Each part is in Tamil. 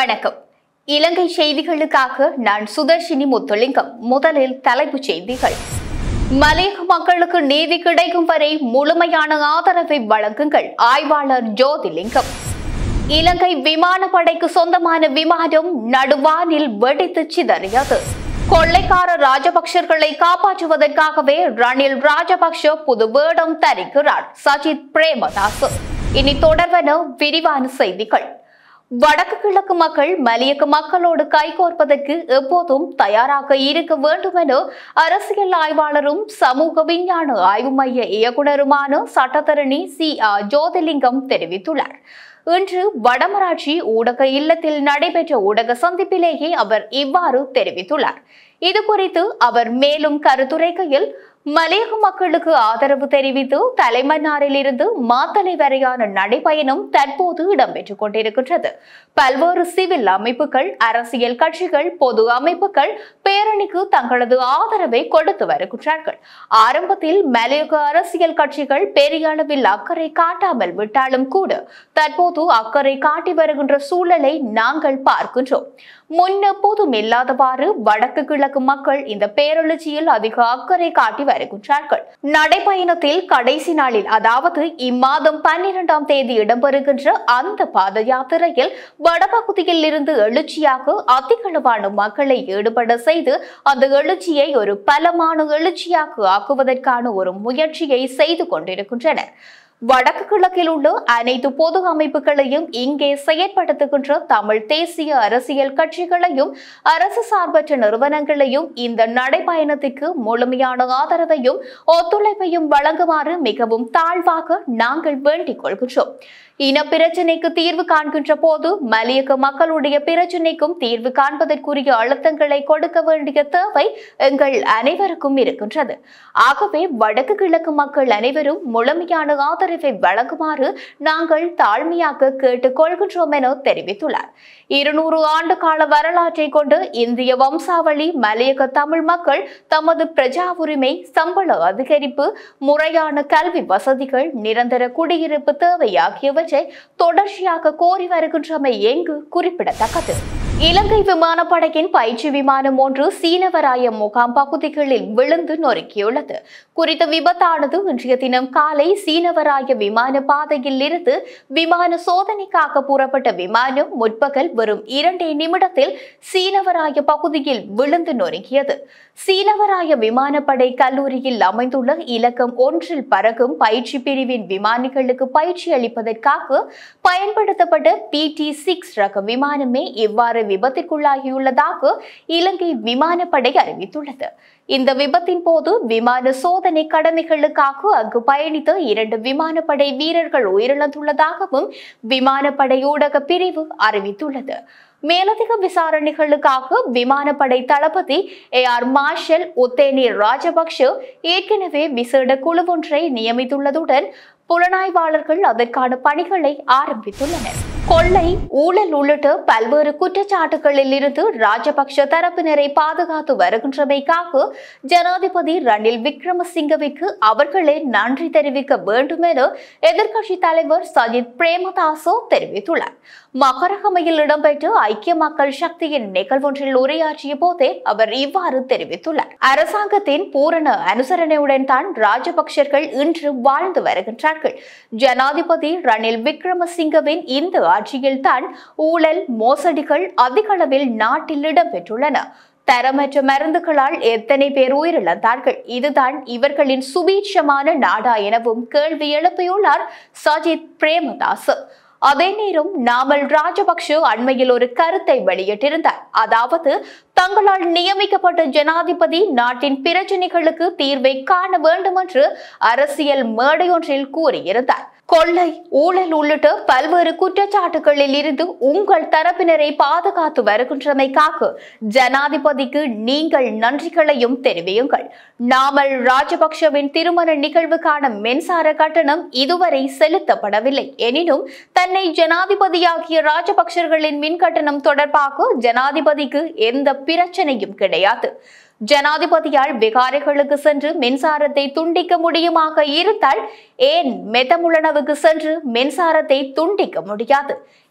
வணக்கம் இலங்கை செய்திகளுக்காக நான் சுதர்ஷினி முத்துலிங்கம் முதலில் தலைப்புச் செய்திகள் மலையக மக்களுக்கு நீதி கிடைக்கும் வரை முழுமையான ஆதரவை வழங்குங்கள் ஆய்வாளர் ஜோதிலிங்கம் இலங்கை விமானப்படைக்கு சொந்தமான விமானம் நடுவானில் வெடித்து சிதறியது கொள்ளைக்கார ராஜபக்சர்களை காப்பாற்றுவதற்காகவே ரணில் ராஜபக்ஷ புது வேடம் தரிக்கிறார் சஜித் பிரேமதாஸ் இனி தொடர்வன விரிவான செய்திகள் வடக்கு கிழக்கு மக்கள் மலையக மக்களோடு கைகோர்ப்பதற்கு எப்போதும் தயாராக இருக்க வேண்டும் என அரசியல் ஆய்வாளரும் சமூக விஞ்ஞான ஆய்வு மைய இயக்குனருமான சட்டத்தரணி சி ஆர் ஜோதிலிங்கம் தெரிவித்துள்ளார் இன்று வடமராட்சி ஊடக இல்லத்தில் நடைபெற்ற ஊடக சந்திப்பிலேயே அவர் இவ்வாறு தெரிவித்துள்ளார் இது குறித்து அவர் மேலும் கருத்துரைக்கையில் மலையக மக்களுக்கு ஆதரவு தெரிவித்து தலைமன்னாரில் இருந்து மாத்தளை வரையான நடைபயணம் தற்போது இடம்பெற்றுக் கொண்டிருக்கின்றது பல்வேறு சிவில் அமைப்புகள் அரசியல் கட்சிகள் பொது அமைப்புகள் பேரணிக்கு தங்களது ஆதரவை கொடுத்து வருகின்றார்கள் ஆரம்பத்தில் மலையக அரசியல் கட்சிகள் பெரிய அளவில் அக்கறை காட்டாமல் விட்டாலும் கூட தற்போது அக்கறை காட்டி வருகின்ற சூழலை நாங்கள் பார்க்கின்றோம் முன்னெப்போதும் இல்லாதவாறு வடக்கு கிழக்கு மக்கள் இந்த பேரெழுச்சியில் அதிக அக்கறை காட்டி வருகின்றார்கள் நடைபயணத்தில் கடைசி நாளில் அதாவது இம்மாதம் பன்னிரெண்டாம் தேதி இடம்பெறுகின்ற அந்த பாத யாத்திரையில் வடபகுதியில் இருந்து எழுச்சியாக அதிகளவான மக்களை ஈடுபட செய்து அந்த எழுச்சியை ஒரு பலமான எழுச்சியாக ஆக்குவதற்கான ஒரு முயற்சியை செய்து கொண்டிருக்கின்றனர் வடக்கு கிழக்கில் உள்ள அனைத்து பொது அமைப்புகளையும் இங்கே செயற்படுத்துகின்ற தமிழ் தேசிய அரசியல் கட்சிகளையும் அரசு சார்பற்ற நிறுவனங்களையும் இந்த நடைபயணத்துக்கு முழுமையான ஆதரவையும் ஒத்துழைப்பையும் வழங்குமாறு மிகவும் தாழ்வாக நாங்கள் வேண்டிக் கொள்கின்றோம் இன பிரச்சினைக்கு தீர்வு காண்கின்ற போது மலையக மக்களுடைய பிரச்சினைக்கும் தீர்வு காண்பதற்குரிய அழுத்தங்களை கொடுக்க வேண்டிய தேவை எங்கள் அனைவருக்கும் இருக்கின்றது ஆகவே வடக்கு கிழக்கு மக்கள் அனைவரும் முழுமையான ஆதரவை வழங்குமாறு நாங்கள் தாழ்மையாக கேட்டுக் கொள்கின்றோம் என தெரிவித்துள்ளார் இருநூறு ஆண்டு கால வரலாற்றை கொண்டு இந்திய வம்சாவளி மலையக தமிழ் மக்கள் தமது பிரஜா உரிமை சம்பள அதிகரிப்பு முறையான கல்வி வசதிகள் நிரந்தர குடியிருப்பு தேவை ஆகியவற்றை தொடர்ச்சியாக கோரி வருகின்றமை எங்கு குறிப்பிடத்தக்கது இலங்கை விமானப்படையின் பயிற்சி விமானம் ஒன்று சீனவராய முகாம் பகுதிகளில் விழுந்து நொறுக்கியுள்ளது குறித்த விபத்தானது இன்றைய தினம் காலை சீனவராய விமான பாதையில் இருந்து விமான சோதனைக்காக புறப்பட்ட விமானம் முற்பகல் வெறும் இரண்டே நிமிடத்தில் சீனவராய பகுதியில் விழுந்து நொறுக்கியது சீனவராய விமானப்படை கல்லூரியில் அமைந்துள்ள இலக்கம் ஒன்றில் பறக்கும் பயிற்சி பிரிவின் விமானிகளுக்கு பயிற்சி அளிப்பதற்காக பயன்படுத்தப்பட்ட பி டி சிக்ஸ் ரக விமானமே இவ்வாறு விபத்திற்குள்ளாகியுள்ளதாக இலங்கை விமானப்படை அறிவித்துள்ளது இந்த விபத்தின் போது விமான சோதனை கடமைகளுக்காக அங்கு பயணித்த இரண்டு விமானப்படை வீரர்கள் உயிரிழந்துள்ளதாகவும் விமானப்படை ஊடக பிரிவு அறிவித்துள்ளது மேலதிக விசாரணைகளுக்காக விமானப்படை தளபதி air marshal Udeni Rajapaksa ஏற்கனவே விசேட குழு ஒன்றை நியமித்துள்ளதுடன் புலனாய்வாளர்கள் அதற்கான பணிகளை ஆரம்பித்துள்ளனர் கொள்ளை ஊழல் உள்ளிட்ட பல்வேறு குற்றச்சாட்டுகளில் இருந்து ராஜபக்ஷ தரப்பினரை பாதுகாத்து வருகின்றமைக்காக ஜனாதிபதி ரணில் விக்ரமசிங்கவிற்கு அவர்களே நன்றி தெரிவிக்க வேண்டும் என எதிர்க்கட்சி தலைவர் சஜித் பிரேமதாசோ தெரிவித்துள்ளார் மகரகமையில் இடம்பெற்ற ஐக்கிய மக்கள் சக்தியின் நிகழ்வொன்றில் உரையாற்றிய போதே அவர் இவ்வாறு தெரிவித்துள்ளார் அரசாங்கத்தின் பூரண அனுசரணையுடன் தான் ராஜபக்சர்கள் இன்று வாழ்ந்து வருகின்றார்கள் ஜனாதிபதி ரணில் விக்ரமசிங்கவின் இந்த ஆட்சியில் தான் ஊழல் மோசடிகள் அதிக அளவில் நாட்டில் இடம்பெற்றுள்ளன தரமற்ற மருந்துகளால் எத்தனை பேர் உயிரிழந்தார்கள் இதுதான் இவர்களின் சுபீட்சமான நாடா எனவும் கேள்வி எழுப்பியுள்ளார் சஜித் பிரேமதாஸ் அதே நேரம் நாமல் ராஜபக்ஷ அண்மையில் ஒரு கருத்தை வெளியிட்டிருந்தார் அதாவது தங்களால் நியமிக்கப்பட்ட ஜனாதிபதி நாட்டின் பிரச்சனைகளுக்கு தீர்வை காண வேண்டும் என்று அரசியல் மேடையொன்றில் கூறியிருந்தார் கொள்ளை ஊழல் உள்ளிட்ட பல்வேறு குற்றச்சாட்டுகளில் இருந்து உங்கள் தரப்பினரை பாதுகாத்து வருகின்றமைக்காக ஜனாதிபதிக்கு நீங்கள் நன்றிகளையும் தெரிவியுங்கள் நாமல் ராஜபக்ஷவின் திருமண நிகழ்வுக்கான மின்சார கட்டணம் இதுவரை செலுத்தப்படவில்லை எனினும் தன்னை ஜனாதிபதியாகிய ராஜபக்சர்களின் மின் கட்டணம் தொடர்பாக ஜனாதிபதிக்கு எந்த பிரச்சனையும் கிடையாது ஜனாதிபதியால் விகாரைகளுக்கு சென்று மின்சாரத்தை துண்டிக்க முடியுமாக இருந்தால் ஏன் மெதமுள்ளனவுக்கு சென்று மின்சாரத்தை துண்டிக்க முடியாது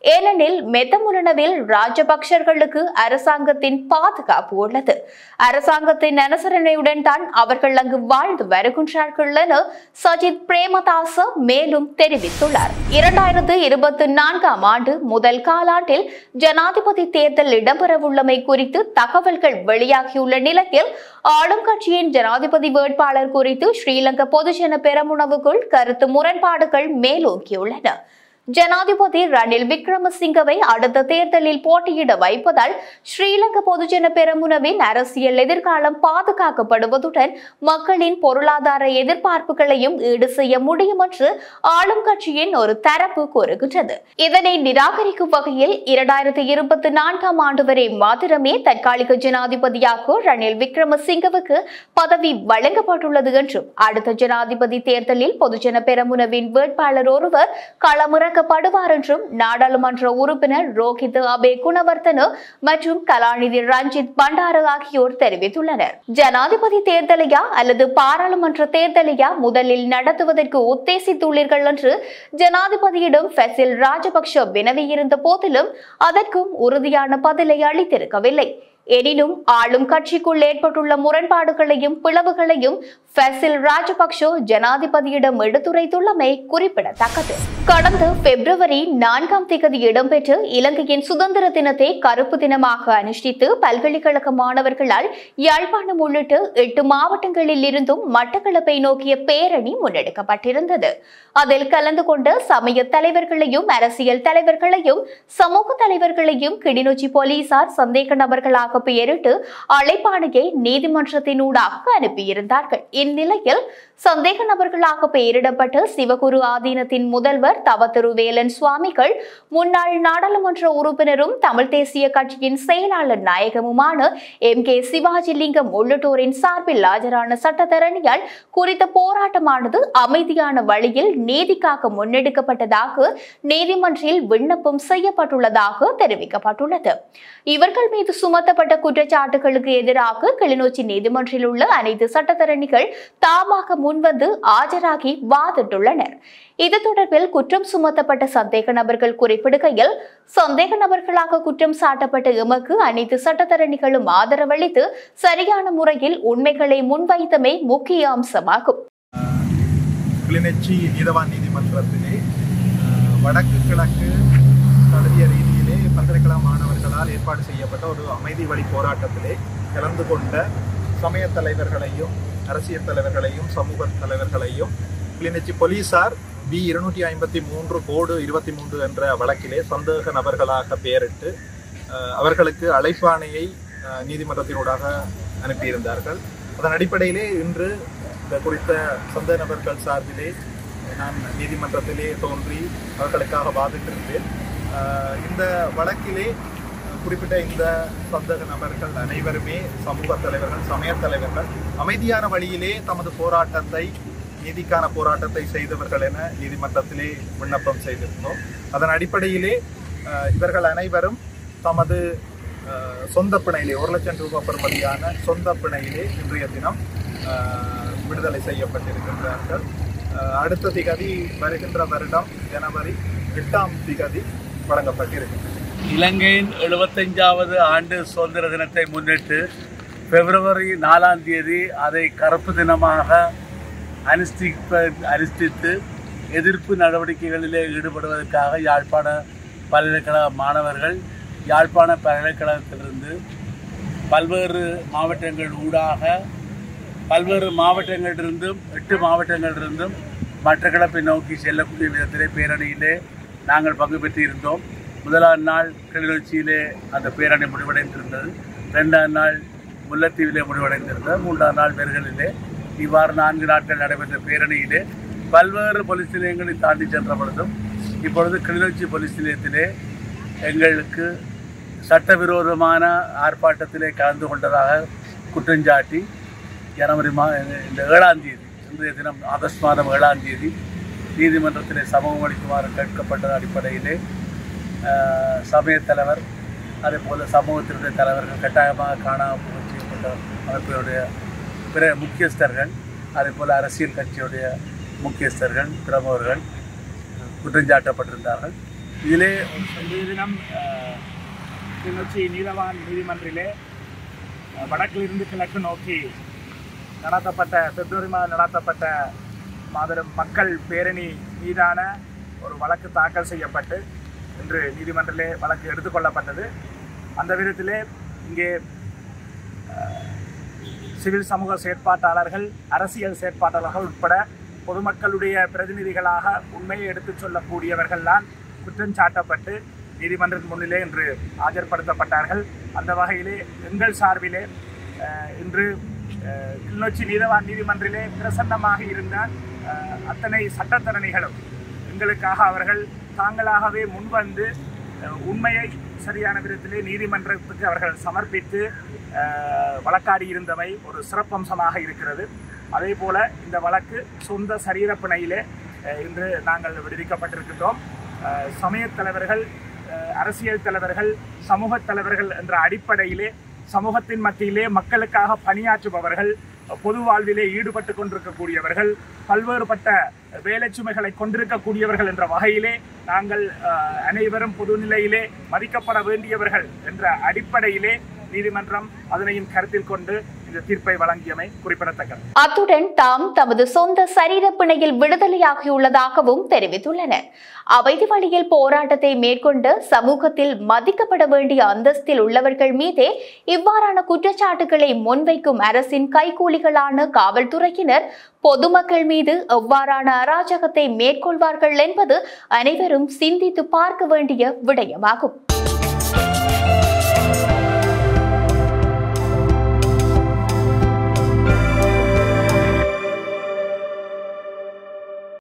ஏனெனில் மெத்தமுலனவில் ராஜபக்சர்களுக்கு அரசாங்கத்தின் பாதுகாப்பு உள்ளது அரசாங்கத்தின் அனுசரணையுடன் தான் அவர்கள் அங்கு வாழ்ந்து வருகின்றார்கள் என சஜித் பிரேமதாச மேலும் தெரிவித்துள்ளார் இரண்டாயிரத்து இருபத்தி நான்காம் ஆண்டு முதல் காலாண்டில் ஜனாதிபதி தேர்தல் இடம்பெறவுள்ளமை குறித்து தகவல்கள் வெளியாகியுள்ள நிலையில் ஆளும் கட்சியின் ஜனாதிபதி வேட்பாளர் குறித்து ஸ்ரீலங்கா பொதுஜன பெரமுனவுக்குள் கருத்து முரண்பாடுகள் மேலோங்கியுள்ளன ஜனாதிபதி ரணில் விக்ரமசிங்கவை அடுத்த தேர்தலில் போட்டியிட வைப்பதால் ஸ்ரீலங்கா பொதுஜன பெரமுனவின் அரசியல் எதிர்காலம் பாதுகாக்கப்படுவதுடன் மக்களின் பொருளாதார எதிர்பார்ப்புகளையும் ஈடு செய்ய முடியும் என்று ஆளும் கட்சியின் ஒரு தரப்பு கூறுகின்றது இதனை நிராகரிக்கும் வகையில் இரண்டாயிரத்தி இருபத்தி நான்காம் ஆண்டு வரை மாத்திரமே தற்காலிக ஜனாதிபதியாக ரணில் விக்ரமசிங்கவுக்கு பதவி வழங்கப்பட்டுள்ளது என்றும் அடுத்த ஜனாதிபதி தேர்தலில் பொதுஜன பெரமுனவின் வேட்பாளர் ஒருவர் களமிறக்கப்படுவார் என்றும் நாடாளுமன்ற உறுப்பினர் ரோஹித் அபே குணவர்த்தன மற்றும் கலாநிதி ரஞ்சித் பண்டார ஆகியோர் தெரிவித்துள்ளனர் ஜனாதிபதி தேர்தலையா அல்லது பாராளுமன்ற தேர்தலையா முதலில் நடத்துவதற்கு உத்தேசித்துள்ளீர்கள் என்று ஜனாதிபதியிடம் ஃபெசில் ராஜபக்ஷ வினவியிருந்த போதிலும் அதற்கும் உறுதியான பதிலை அளித்திருக்கவில்லை எனினும் ஆளும் கட்சிக்குள் ஏற்பட்டுள்ள முரண்பாடுகளையும் பிளவுகளையும் ஃபெசில் ராஜபக்ஷ ஜனாதிபதியிடம் எடுத்துரைத்துள்ளமை குறிப்பிடத்தக்கது கடந்த பிப்ரவரி நான்காம் தேதி இடம்பெற்ற இலங்கையின் சுதந்திர தினத்தை கருப்பு தினமாக அனுஷ்டித்து பல்கலைக்கழக மாணவர்களால் யாழ்ப்பாணம் உள்ளிட்ட எட்டு மாவட்டங்களில் இருந்தும் மட்டக்களப்பை நோக்கிய பேரணி முன்னெடுக்கப்பட்டிருந்தது அதில் கலந்து கொண்ட சமய தலைவர்களையும் அரசியல் தலைவர்களையும் சமூக தலைவர்களையும் கிளிநொச்சி போலீசார் சந்தேக நபர்களாக பெயரிட்டு அழைப்பாணையை நீதிமன்றத்தினூடாக அனுப்பியிருந்தார்கள் இந்நிலையில் சந்தேக நபர்களாக பெயரிடப்பட்ட சிவகுரு ஆதீனத்தின் முதல்வர் தவத்திரு வேலன் சுவாமிகள் முன்னாள் நாடாளுமன்ற உறுப்பினரும் தமிழ் தேசிய கட்சியின் செயலாளர் நாயகமுமான எம் கே சிவாஜி லிங்கம் உள்ளிட்டோரின் சார்பில் ஆஜரான சட்டத்தரணியால் குறித்த போராட்டமானது அமைதியான வழியில் நீதிக்காக முன்னெடுக்கப்பட்டதாக நீதிமன்றில் விண்ணப்பம் செய்யப்பட்டுள்ளதாக தெரிவிக்கப்பட்டுள்ளது இவர்கள் மீது சுமத்தப்பட்ட குற்றச்சாட்டுகளுக்கு எதிராக கிளிநொச்சி நீதிமன்றில் உள்ள அனைத்து சட்டத்தரணிகள் தாமாக முன்வந்து ஆஜராகி வாதிட்டுள்ளனர் இது தொடர்பில் குற்றம் சுமத்தப்பட்ட சந்தேக நபர்கள் குறிப்பிடுகையில் சந்தேக நபர்களாக குற்றம் சாட்டப்பட்ட எமக்கு அனைத்து சட்டத்தரணிகளும் ஆதரவளித்து சரியான முறையில் உண்மைகளை முன்வைத்தமை முக்கிய அம்சமாகும் கிளிநொச்சி நீதவான் நீதிமன்றத்திலே அஹ், வடக்கு கிழக்கு தழுவிய ரீதியிலே பல்கலைக்கழக மாணவர்களால் ஏற்பாடு செய்யப்பட்ட ஒரு அமைதி வழி போராட்டத்திலே கலந்து கொண்ட சமய தலைவர்களையும் அரசியல் தலைவர்களையும் சமூக தலைவர்களையும் கிளிநொச்சி போலீசார் பி இருநூற்றி ஐம்பத்தி மூன்று கோடு இருபத்தி மூன்று என்ற வழக்கிலே சந்தேக நபர்களாக பெயரிட்டு அஹ், அவர்களுக்கு அழைப்பாணையை அஹ், நீதிமன்றத்தினூடாக அனுப்பியிருந்தார்கள் அதன் அடிப்படையிலே இன்று இந்த குறித்த சந்தேக நபர்கள் சார்பிலே நான் நீதிமன்றத்திலே தோன்றி அவர்களுக்காக வாதிட்டிருந்தேன் அஹ், இந்த வழக்கிலே குறிப்பிட்ட இந்த சந்தேக நபர்கள் அனைவருமே சமூக தலைவர்கள் சமய தலைவர்கள் அமைதியான வழியிலே தமது போராட்டத்தை நீதிக்கான போராட்டத்தை செய்தவர்கள் என நீதிமன்றத்திலே விண்ணப்பம் செய்திருந்தோம் அதன் அடிப்படையிலே அஹ், இவர்கள் அனைவரும் தமது அஹ், சொந்த பிணையிலே ஒரு லட்சம் ரூபாய் பெறுமதியான சொந்த பிணையிலே இன்றைய தினம் அஹ், விடுதலை செய்யப்பட்டிருக்கின்றார்கள் அஹ், அடுத்த திகதி வருகின்ற வருடம் ஜனவரி எட்டாம் திகதி வழங்கப்பட்டிருக்கின்றது இலங்கையின் எழுபத்தஞ்சாவது ஆண்டு சுதந்திர தினத்தை முன்னிட்டு பிப்ரவரி நாலாம் தேதி அதை கருப்பு தினமாக அனுஷ்டிப்ப அனுஷ்டித்து எதிர்ப்பு நடவடிக்கைகளிலே ஈடுபடுவதற்காக யாழ்ப்பாண பல்கலைக்கழக மாணவர்கள் யாழ்ப்பாண பல்கலைக்கழகத்திலிருந்து பல்வேறு மாவட்டங்கள் ஊடாக பல்வேறு மாவட்டங்களிலிருந்தும் எட்டு மாவட்டங்களிலிருந்தும் மட்டக்களப்பை நோக்கி செல்லக்கூடிய விதத்திலே பேரணியிலே நாங்கள் பங்கு பெற்றிருந்தோம் முதலாம் நாள் கிளிநொச்சியிலே அந்த பேரணி முடிவடைந்திருந்தது ரெண்டாம் நாள் முல்லைத்தீவிலே முடிவடைந்திருந்தது மூன்றாம் நாள் பெருகலிலே இவ்வாறு நான்கு நாட்கள் நடைபெற்ற பேரணியிலே பல்வேறு போலீஸ் நிலையங்களை தாண்டி சென்ற பொழுதும் இப்பொழுது கிளிநொச்சி போலீஸ் நிலையத்திலே எங்களுக்கு சட்டவிரோதமான ஆர்ப்பாட்டத்திலே கலந்து கொண்டதாக குற்றஞ்சாட்டி ஜனவரி மா இந்த ஏழாம் தேதி இன்றைய தினம் ஆகஸ்ட் மாதம் ஏழாம் தேதி நீதிமன்றத்திலே சமூகம் அளிக்குமாறு கேட்கப்பட்ட அடிப்படையிலே ஆஹ், சமயத் தலைவர் அதே போல் சமூகத்தினுடைய தலைவர்கள் கட்டாயமாக காணாமல் செய்யப்பட்ட அமைப்பினுடைய பிற முக்கியஸ்தர்கள் அதே போல் அரசியல் கட்சியுடைய முக்கியஸ்தர்கள் பிரமுகர்கள் குற்றஞ்சாட்டப்பட்டிருந்தார்கள் இதிலே இன்றைய தினம் அஹ், கிளிநொச்சி நீதவான் நீதிமன்றிலே அஹ், வடக்கிலிருந்து கிழக்கு நோக்கி நடத்தப்பட்ட பிப்ரவரி மாதம் நடத்தப்பட்ட மாபெரும் மக்கள் பேரணி மீதான ஒரு வழக்கு தாக்கல் செய்யப்பட்டு இன்று நீதிமன்றிலே வழக்கு எடுத்துக்கொள்ளப்பட்டது அந்த விதத்திலே இங்கே அஹ், சிவில் சமூக செயற்பாட்டாளர்கள் அரசியல் செயற்பாட்டாளர்கள் உட்பட பொதுமக்களுடைய பிரதிநிதிகளாக உண்மையை எடுத்துச் சொல்லக்கூடியவர்கள்தான் குற்றம் சாட்டப்பட்டு நீதிமன்றத்தின் முன்னிலே இன்று ஆஜர்படுத்தப்பட்டார்கள் அந்த வகையிலே எங்கள் சார்பிலே அஹ், இன்று அஹ், கிளிநொச்சி நீதவான் நீதிமன்றிலே பிரசன்னமாக இருந்த அஹ், அத்தனை சட்டத்தரணிகளும் எங்களுக்காக அவர்கள் தாங்களாகவே முன்வந்து அஹ், உண்மையை சரியான விதத்திலே நீதிமன்றத்துக்கு அவர்கள் சமர்ப்பித்து அஹ், வழக்காடி இருந்தமை ஒரு சிறப்பம்சமாக இருக்கிறது அதே போல இந்த வழக்கு சொந்த சரீரப்பிணையிலே அஹ், இன்று நாங்கள் விடுவிக்கப்பட்டிருக்கின்றோம் அஹ், சமயத் தலைவர்கள் அஹ், அரசியல் தலைவர்கள் சமூகத் தலைவர்கள் என்ற அடிப்படையிலே சமூகத்தின் மத்தியிலே மக்களுக்காக பணியாற்றுபவர்கள் பொது வாழ்விலே ஈடுபட்டு கொண்டிருக்கக்கூடியவர்கள் பல்வேறுபட்ட வேலைச்சுமைகளை கொண்டிருக்கக்கூடியவர்கள் என்ற வகையிலே நாங்கள் அஹ், அனைவரும் பொதுநிலையிலே மதிக்கப்பட வேண்டியவர்கள் என்ற அடிப்படையிலே நீதிமன்றம் அதனையும் கருத்தில் கொண்டு இந்த தீர்ப்பை வழங்கியமை குறிப்பிடத்தக்கது அத்துடன் தாம் தமது சொந்த சரீர பிணையில் விடுதலையாகியுள்ளதாகவும் தெரிவித்துள்ளனர் அமைதி வழியில் போராட்டத்தை மேற்கொண்டு சமூகத்தில் மதிக்கப்பட வேண்டிய அந்தஸ்தில் உள்ளவர்கள் மீதே இவ்வாறான குற்றச்சாட்டுகளை முன்வைக்கும் அரசின் கைகூலிகளான காவல்துறையினர் பொதுமக்கள் மீது எவ்வாறான அராஜகத்தை மேற்கொள்வார்கள் என்பது அனைவரும் சிந்தித்து பார்க்க வேண்டிய விடயமாகும்